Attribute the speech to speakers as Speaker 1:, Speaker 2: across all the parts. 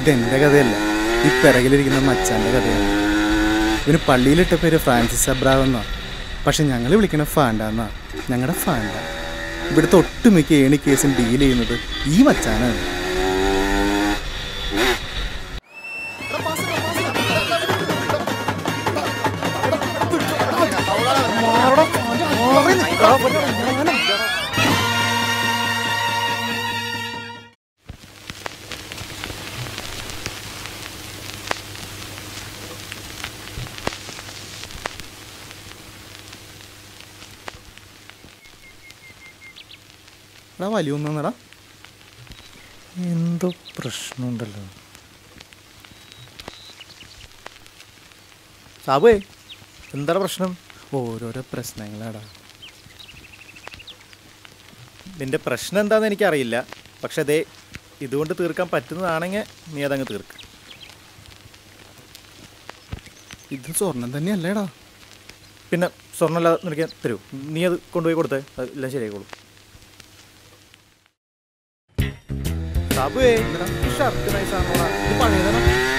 Speaker 1: ഇതെൻ്റെ കഥയല്ല ഈ പിറകിലിരിക്കുന്ന മച്ചാൻ്റെ കഥയാണ് ഇവന് പള്ളിയിലിട്ട പേര് ഫ്രാൻസിസ് അബ്രാവ് എന്നാ പക്ഷെ ഞങ്ങൾ വിളിക്കണ ഫാൻഡ എന്നാ ഞങ്ങളുടെ ഫാൻഡ ഇവിടുത്തെ ഒട്ടുമിക്ക ഏണി കേസും ഡീൽ ചെയ്യുന്നത് ഈ മച്ചാനാണ് എടാ വലിയ ഒന്നാടാ
Speaker 2: എന്തോ പ്രശ്നമുണ്ടല്ലോ
Speaker 1: സാബുവേ
Speaker 2: എന്താണ് പ്രശ്നം
Speaker 1: ഓരോരോ പ്രശ്നങ്ങളാടാ
Speaker 2: നിന്റെ പ്രശ്നം എന്താണെന്ന് എനിക്കറിയില്ല പക്ഷെ അതേ ഇതുകൊണ്ട് തീർക്കാൻ പറ്റുന്നതാണെങ്കിൽ നീ അതങ്ങ് തീർക്ക്
Speaker 1: ഇത് സ്വർണം തന്നെയല്ലേടാ
Speaker 2: പിന്നെ സ്വർണ്ണമല്ല നിനക്ക് തരൂ നീ അത് കൊണ്ടുപോയി കൊടുത്തേ അത് എല്ലാം ശരിയായിക്കോളും സാബുവേ ഷർട്ട് നൈസാണോടാ ഇത് പണിയതാണ്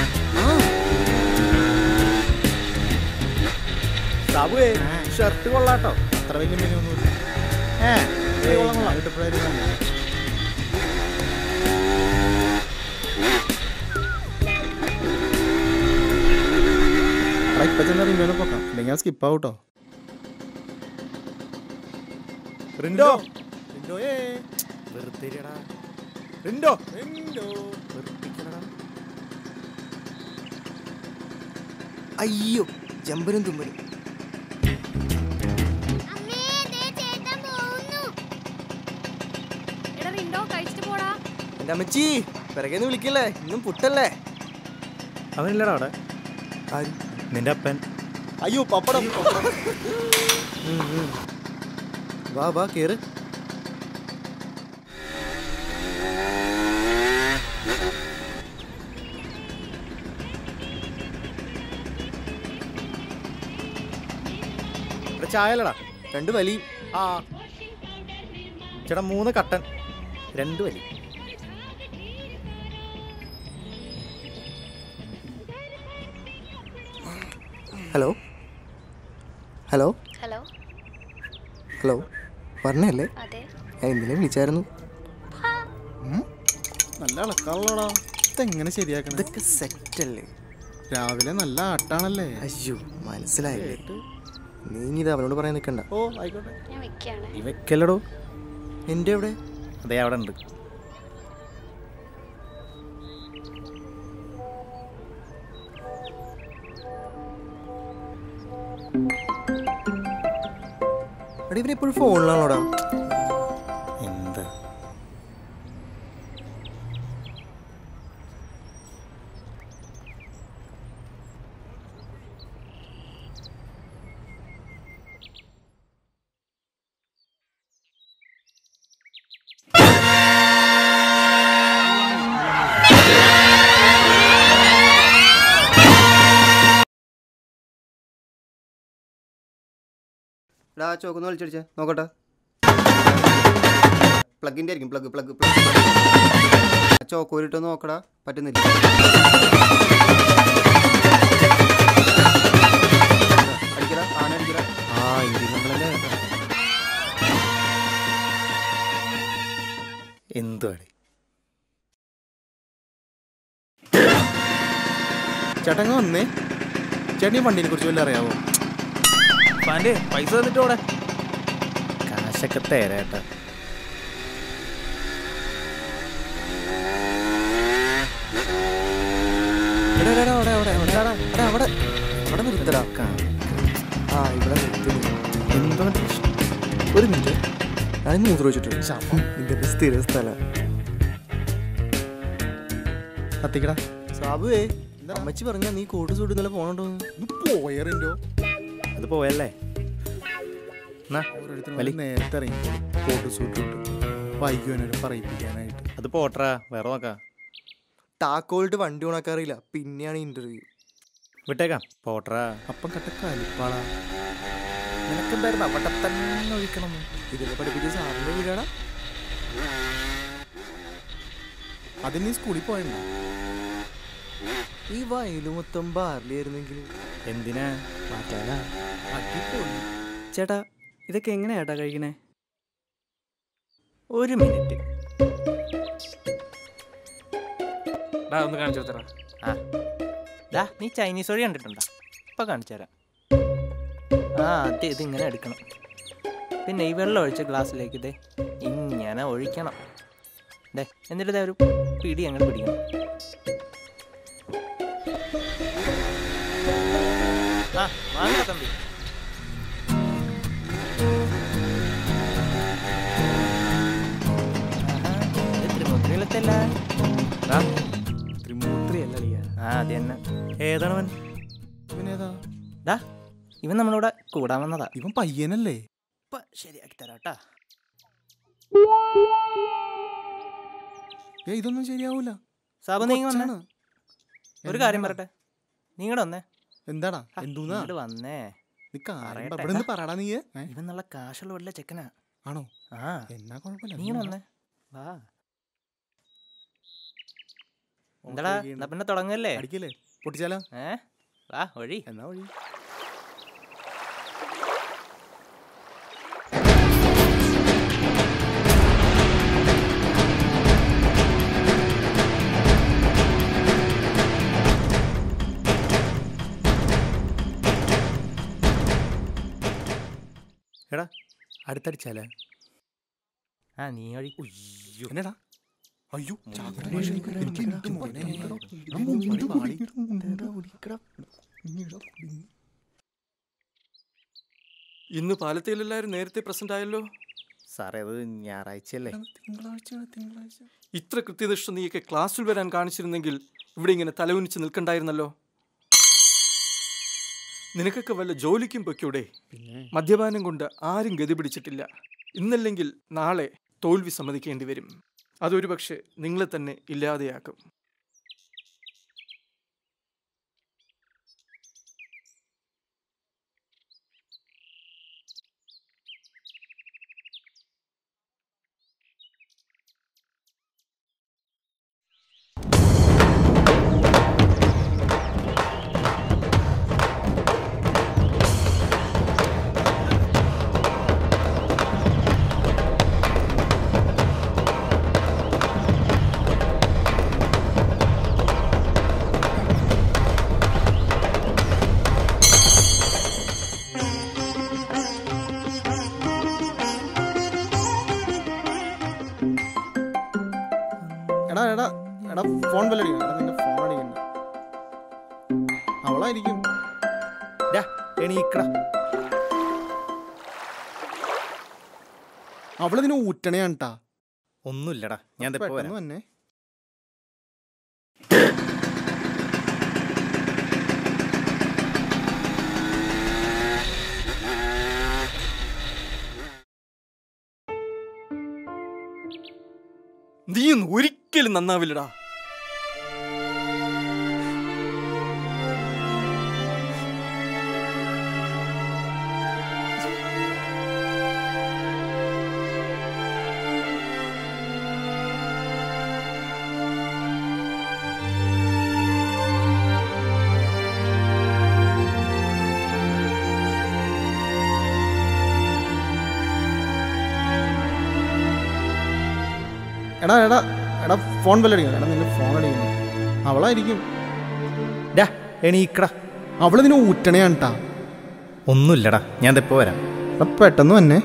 Speaker 2: സാബുവേ ഷർട്ട് കൊള്ളാട്ടോ
Speaker 1: അത്ര വലിയ മെനൊന്നുമില്ല
Speaker 2: ഏ ഇത് കൊള്ളാം കൊള്ളാം
Speaker 1: ഇട്ടപ്പോഴായിരുന്നു നല്ലത്. എടാ ഇപ്പൊ ചെന്ന റിന്റോനെ പോക്കാം ഇല്ലെങ്കിൽ സ്കിപ്പ് ആവട്ടോ
Speaker 2: റിൻഡോ റിൻഡോയേ വെറുതെടാ റിൻഡോ റിൻഡോ വെറുപ്പിക്കണടാ
Speaker 3: അയ്യോ ജമ്പനും തുമ്പനും
Speaker 4: അമ്മേ, ദേ ചേട്ടൻ പോകുന്നു. എടാ റിൻഡോ കഴിച്ചിട്ട് പോടാ
Speaker 3: എൻ്റെ അമ്മച്ചി പിറകേന്ന് വിളിക്കല്ലേ ഇന്നും പുട്ടല്ലേ
Speaker 2: അവനില്ലടാ അവിടെ
Speaker 3: ആര്
Speaker 2: നിന്റെ അപ്പൻ
Speaker 1: അയ്യോ പപ്പടം വാ വാ കേറ്
Speaker 2: ഇവിടെ ചായ അല്ലടാ
Speaker 3: രണ്ട് വലി
Speaker 2: ആ ചേട്ടാ മൂന്ന് കട്ടൻ രണ്ട് വലി
Speaker 3: ഹലോ ഹലോ
Speaker 4: ഹലോ
Speaker 3: ഹലോ പറഞ്ഞല്ലേ
Speaker 4: അതെ
Speaker 3: ഞാൻ ഇന്നലെ വിളിച്ചായിരുന്നു
Speaker 1: നല്ല അളക്കാളോടാ ഇതെങ്ങനെ ശരിയാക്കണം
Speaker 3: ഇതൊക്കെ സെറ്റല്ലേ
Speaker 1: രാവിലെ നല്ല ആട്ടാണല്ലേ
Speaker 3: അയ്യോ മനസ്സിലായില്ലേ നീ ഇനി ഇത് അവനോട് പറയാൻ നിൽക്കണ്ട
Speaker 1: ഓ ആയിക്കോട്ടെ
Speaker 4: ഞാൻ വെക്കാണ്
Speaker 2: ഈ വെക്കല്ലടോ
Speaker 3: എൻ്റെ എവിടെ
Speaker 2: അതേ അവിടെ ഉണ്ട്
Speaker 3: എടാ ഇവൻ എപ്പോഴും ഫോണിലാണോടാ
Speaker 2: എന്ത്
Speaker 3: എടാ ആ ചോക്കൊന്ന് വലിച്ചടിച്ചേ നോക്കട്ടെ പ്ലഗിൻ്റെ ആയിരിക്കും പ്ലഗ് പ്ലഗ് പ്ലഗ് ചോക്കോലിട്ട് നോക്കടാ പറ്റുന്നില്ല അടിക്കടാ ആന അടിക്കടാ ആ ഇന്ത്യൻ നമ്മളല്ലേ
Speaker 2: എന്തുവാടി
Speaker 1: ചേട്ടങ്ങ വന്നേ ചേട്ടൻ ഈ വണ്ടീനെ കുറിച്ച് വല്ല അറിയാവോ
Speaker 2: പാൻ്റെ പൈസ തന്നിട്ട് അവിടെ കാശൊക്കെ തരാട്ടാ
Speaker 3: എടാ, എടാ, എടാ, അവിടെ, അവിടെ, അവിടെ, എടാ, അവിടെ, അവിടെ നിർത്തടാ. ആ, ഇവിടെ നിർത്തി.
Speaker 2: എന്താണ് പ്രശ്നം
Speaker 3: ഒരു മിനിറ്റ് ഞാൻ മൂത്ര വെച്ചിട്ട് ഇതിന്റെ സ്ഥിര സ്ഥല
Speaker 1: കത്തിക്കടാ
Speaker 3: സാബുവേ അമ്മച്ചി പറഞ്ഞ നീ കോട്ട് സൂട്ട് ഇന്നലെ പോണോ
Speaker 1: പോയറിൻ്റോ
Speaker 2: അത് പോയല്ലേ എന്നാ വലി.
Speaker 1: നേരത്തെ ഇറങ്ങി കോട്ട് സൂട്ട് ഇട്ട് വൈകുവാനൊരു പറയിപ്പിക്കാനായിട്ട്
Speaker 2: അത് പോട്ടറാ വേറെ നോക്കാം
Speaker 3: ടാക്കോളിട്ട് വണ്ടി ഉണക്കാറില്ല പിന്നെയാണ് ഇന്റർവ്യൂ
Speaker 2: വിട്ടേക്കാം പോട്ടറാ
Speaker 1: അപ്പം കട്ട കലിപ്പാളാ
Speaker 2: നിനക്കെന്തായിരുന്നു അവിടെ തന്നെ ഒഴിക്കണം
Speaker 3: ഇതിനെ പഠിപ്പിച്ച സാറിന്റെ വീടാടാ
Speaker 1: അതിന് നീ സ്കൂളിൽ പോയണ്ടോ
Speaker 3: ഈ വയല് മൊത്തം ബാർലിയായിരുന്നെങ്കിൽ
Speaker 2: എന്തിനാ
Speaker 3: മാറ്റാനാ അടിപൊളി
Speaker 5: ചേട്ടാ ഇതൊക്കെ എങ്ങനെയാ ചേട്ടാ കഴിക്കണേ
Speaker 2: ഒരു മിനിറ്റ്
Speaker 6: ഡാ ഒന്ന് കാണിച്ചു കൊടുത്തറ
Speaker 2: ആ ദാ നീ ചൈനീസ് വഴി കണ്ടിട്ടുണ്ടോ ഇപ്പം കാണിച്ചു തരാം ആ അത് ഇതിങ്ങനെ എടുക്കണം പിന്നെ ഈ വെള്ളം ഒഴിച്ച ഗ്ലാസ്സിലേക്ക് ഇതേ ഇങ്ങനെ ഒഴിക്കണം ദേ എന്നിട്ട് ഇതേ ഒരു പിടി അങ്ങനെ പിടിക്കണം ആ വാങ്ങ തമ്പി ത്രിമുദ്രയിലെത്തല്ല
Speaker 3: ത്രിമൂത്രി അല്ല അളിയ
Speaker 2: ആ അത് തന്നെ ഏതാണവൻ
Speaker 1: ഇവനേതാ
Speaker 2: ഡാ ഇവൻ നമ്മളോട് കൂടാൻ വന്നതാ
Speaker 1: ഇവൻ പയ്യനല്ലേ
Speaker 2: ഇപ്പൊ ശരിയാക്കി തരാട്ടാ
Speaker 1: ഏ ഇതൊന്നും ശരിയാവൂല
Speaker 2: സാബു നീ വന്നേ
Speaker 1: കൊച്ചാണ്.
Speaker 2: ഒരു കാര്യം പറയട്ടെ നീങ്ങടെ വന്നേ
Speaker 1: എന്താടാ എന്തൂന്നാ
Speaker 2: ഇങ്ങട് വന്നേ
Speaker 1: നീ കാര്യം
Speaker 2: പറയട്ടെ.
Speaker 1: ഇവിടെ നിന്ന് പറടാ നീ ഏ?
Speaker 2: ഇവൻ നല്ല കാശുള്ള വല്ല ചെക്കനാ
Speaker 1: ആണോ
Speaker 2: ആ
Speaker 1: എന്നാ കുഴപ്പമില്ല
Speaker 2: നീ വന്നേ വാ എന്താടാ
Speaker 1: ഓക്കേ,
Speaker 2: എന്നാ പിന്നെ തുടങ്ങല്ലേ
Speaker 1: അടിക്കല്ലേ പൊട്ടിച്ചാലോ
Speaker 2: ഏ വാ വഴി
Speaker 1: എന്നാ വഴി
Speaker 2: എടാ അടുത്തടിച്ചാലേ ആ നീ വഴി
Speaker 1: എന്നടാ അയ്യോ ചാക്കോടെ ഭാഷ. എനിക്ക് എനിക്ക് മോനെ. എടാ, മുണ്ട് പാടി.
Speaker 6: ഇന്ന് പാലത്തീലെല്ലാവരും നേരത്തെ പ്രസന്റ് ആയല്ലോ
Speaker 2: സാറേ അത് ഞായറാഴ്ചയല്ലേ
Speaker 1: തിങ്കളാഴ്ചയാണ് തിങ്കളാഴ്ച
Speaker 6: ഇത്ര കൃത്യനിഷ്ഠ നീയൊക്കെ ക്ലാസ്സിൽ വരാൻ കാണിച്ചിരുന്നെങ്കിൽ ഇവിടെ ഇങ്ങനെ തലകുനിച്ച് നിൽക്കണ്ടായിരുന്നല്ലോ നിനക്കൊക്കെ വല്ല ജോലിക്കും പൊയ്ക്കൂടെ മദ്യപാനം കൊണ്ട് ആരും ഗതി പിടിച്ചിട്ടില്ല ഇന്നല്ലെങ്കിൽ നാളെ തോൽവി സമ്മതിക്കേണ്ടി വരും അതൊരു പക്ഷേ നിങ്ങളെ തന്നെ ഇല്ലാതെയാക്കും
Speaker 1: എടാ എടാ എടാ ഫോൺ ബെല്ലടിക്കണം എടാ നിന്റെ ഫോൺ അടിക്കണ്ട അവളായിരിക്കും
Speaker 2: ഡാ എണീക്കടാ
Speaker 1: അവളിതിന് ഊറ്റണയാണ് ട്ടാ
Speaker 2: ഒന്നുമില്ലടാ ഞാൻ ദേ ഇപ്പൊ
Speaker 1: പെട്ടെന്ന്
Speaker 2: വരാം
Speaker 1: തന്നെ
Speaker 6: നീയൊന്നും ഒരിക്കലും നന്നാവില്ലടാ
Speaker 1: എടാ എടാ എടാ ഫോൺ ബെല്ലടിക്കണം എടാ നിന്റെ ഫോൺ അടിക്കണം അവളായിരിക്കും
Speaker 2: ഡാ എണീക്കടാ
Speaker 1: അവളിതിന് ഊറ്റണയാണ് ട്ടാ
Speaker 2: ഒന്നുമില്ലടാ ഞാൻ ദേ ഇപ്പൊ വരാം
Speaker 1: എടാ പെട്ടെന്ന് തന്നെ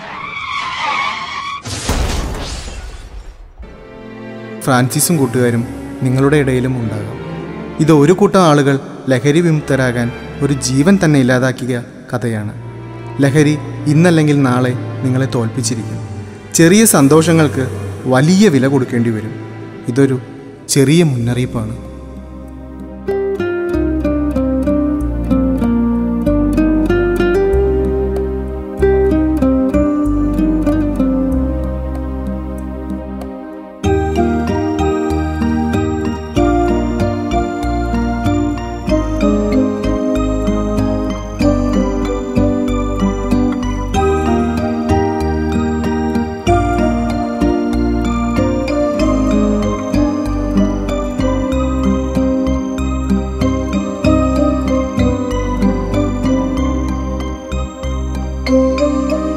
Speaker 1: ഫ്രാൻസിസും കൂട്ടുകാരും നിങ്ങളുടെ ഇടയിലും ഉണ്ടാകാം ഇത് ഒരു കൂട്ടം ആളുകൾ ലഹരി വിമുക്തരാകാൻ ഒരു ജീവൻ തന്നെ ഇല്ലാതാക്കിയ കഥയാണ് ലഹരി ഇന്നല്ലെങ്കിൽ നാളെ നിങ്ങളെ തോൽപ്പിച്ചിരിക്കും ചെറിയ സന്തോഷങ്ങൾക്ക് വലിയ വില കൊടുക്കേണ്ടി വരും ഇതൊരു ചെറിയ മുന്നറിയിപ്പാണ്
Speaker 4: ആ